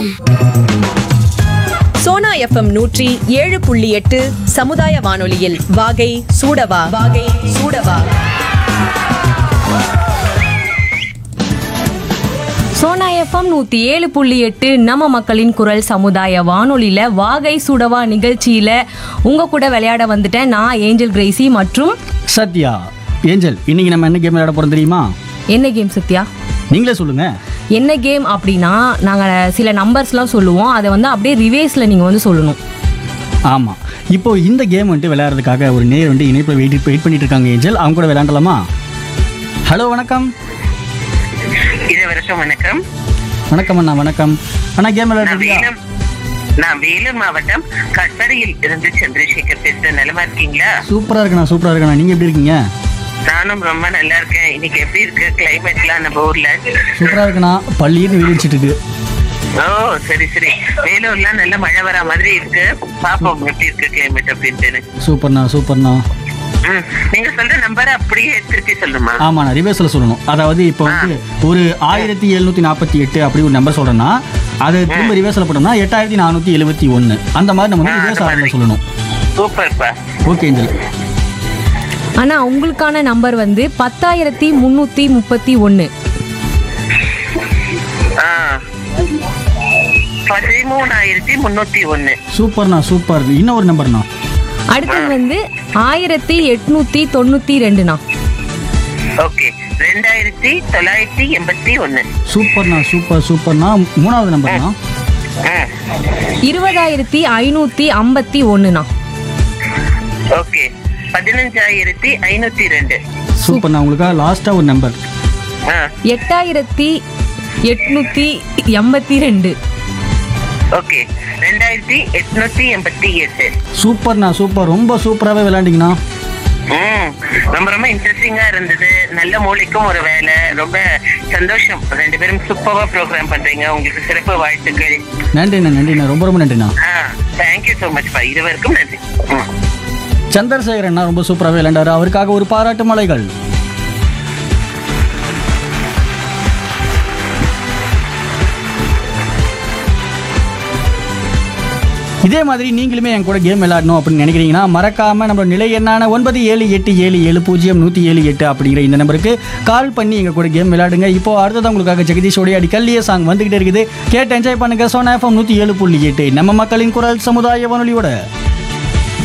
Sona FM நூற்றி ஏழு புள்ளி எட்டு சமுதாய வானொலியில் வாகை சூடவா வாகை சூடவா சோனா எஃப்எம் நூற்றி ஏழு புள்ளி எட்டு நம்ம மக்களின் குரல் சமுதாய வானொலியில் வாகை சுடவா நிகழ்ச்சியில் உங்கள் கூட விளையாட வந்துட்டேன் நான் ஏஞ்சல் கிரேசி மற்றும் சத்யா ஏஞ்சல் இன்னைக்கு நம்ம என்ன கேம் விளையாட போறோம் தெரியுமா என்ன கேம் சத்யா நீங்களே சொல்லுங்க என்ன கேம் அப்படின்னா நாங்கள் சில நம்பர்ஸ்லாம் சொல்லுவோம் அதை வந்து அப்படியே ரிவேஸில் நீங்கள் வந்து சொல்லணும் ஆமாம் இப்போ இந்த கேம் வந்துட்டு விளையாடுறதுக்காக ஒரு நேர் வந்து இணைப்பில் வெயிட் வெயிட் பண்ணிட்டு இருக்காங்க ஏஞ்சல் அவங்க கூட விளையாண்டலாமா ஹலோ வணக்கம் இருவருக்கும் வணக்கம் வணக்கம் அண்ணா வணக்கம் அண்ணா கேம் நான் விளையாடுறீங்களா வேலூர் நான் வேலூர் மாவட்டம் கட்படியில் இருந்து சந்திரசேகர் பேசுறேன் நலமா இருக்கீங்களா சூப்பராக இருக்குண்ணா சூப்பராக இருக்குண்ணா நீங்கள் எப்படி இருக்கீங்க நானும் ரொம்ப நல்லா இருக்கேன் இன்னைக்கு எப்படி இருக்கு கிளைமேட்லாம் நம்ம ஊர்ல சூப்பராக இருக்குண்ணா பள்ளின்னு வெயில் அடிச்சிட்டு இருக்கு ஓ சரி சரி வேலூர்லாம் நல்ல மழை வர மாதிரி இருக்கு பாப்போம் எப்படி இருக்கு கிளைமேட் அப்படின்ட்டு சூப்பர்ண்ணா சூப்பர்ண்ணா ம், நீங்க சொல்ற நம்பர் அப்படியே திருப்பி சொல்லுமா ஆமாண்ணா ரிவர்ஸில் சொல்லணும் அதாவது இப்போ வந்து ஒரு ஆயிரத்தி எழுநூற்றி நாற்பத்தி எட்டு அப்படி ஒரு நம்பர் சொல்கிறேன்னா அதை திரும்ப ரிவர்ஸில் போட்டோம்னா எட்டாயிரத்தி நானூற்றி எழுபத்தி ஒன்று அந்த மாதிரி நம்ம வந்து ரிவர்ஸ் ஆர்டரில் சொல்லணும் சூப்பர்ப்பா ஓகே ஏஞ்சல் ஆனால் உங்களுக்கான நம்பர் வந்து பத்தாயிரத்தி முந்நூற்றி முப்பத்தி ஒன்று ஆ பதிமூணாயிரத்தி முன்னூத்தி ஒண்ணு சூப்பர்ண்ணா சூப்பர் இன்னும் ஒரு நம்பர்ண்ணா அடுத்தது வந்து ஆயிரத்தி எட்நூற்றி தொண்ணூற்றி ரெண்டுண்ணா ஓகே ரெண்டாயிரத்தி தொள்ளாயிரத்தி எண்பத்தி ஒண்ணு சூப்பர்ண்ணா சூப்பர் சூப்பர்ண்ணா மூணாவது நம்பர்ண்ணா ம் இருபதாயிரத்தி ஐநூற்றி ஐம்பத்தி ஒன்றுண்ணா ஓகே பதினஞ்சாயிரத்தி ஐநூத்தி ரெண்டு சூப்பர்ண்ணா உங்களுக்காக லாஸ்ட்டாக ஒரு நம்பர் ஆ எட்டாயிரத்தி எட்நூற்றி எண்பத்தி ரெண்டு ஓகே ரெண்டாயிரத்தி எட்நூத்தி எண்பத்தி எட்டு சூப்பர்ண்ணா சூப்பர் ரொம்ப சூப்பராகவே விளையாண்டிங்கண்ணா ம் ரொம்ப ரொம்ப இன்ட்ரெஸ்டிங்கா இருந்தது நல்ல மூளைக்கும் ஒரு வேலை ரொம்ப சந்தோஷம் ரெண்டு பேரும் சூப்பரா ப்ரோக்ராம் பண்றீங்க உங்களுக்கு சிறப்பு வாழ்த்துக்கள் நன்றிண்ணா நன்றிண்ணா ரொம்ப ரொம்ப நன்றிண்ணா ஆ தேங்க்யூ ஸோ மச் பா இருவருக்கும் நன்றி ம் சந்திரசேகர் அண்ணா ரொம்ப சூப்பராகவே விளையாண்டாரு அவருக்காக ஒரு பாராட்டு மலைகள் இதே மாதிரி நீங்களுமே என் கூட கேம் விளையாடணும் அப்படின்னு நினைக்கிறீங்கன்னா மறக்காம நம்ம நிலை எண்ணான ஒன்பது ஏழு எட்டு ஏழு ஏழு பூஜ்ஜியம் நூற்றி ஏழு எட்டு அப்படிங்கிற இந்த நம்பருக்கு கால் பண்ணி எங்க கூட கேம் விளையாடுங்க இப்போ அடுத்தது உங்களுக்காக ஜெகதீஷோடைய அடி கல்லிய சாங் வந்துகிட்டே இருக்குது கேட்டு என்ஜாய் பண்ணுங்க சோனா எஃப்எம் நூற்றி ஏழு புள்ளி எட்டு நம்ம மக்களின் குரல் சமுதாய வானொலியோட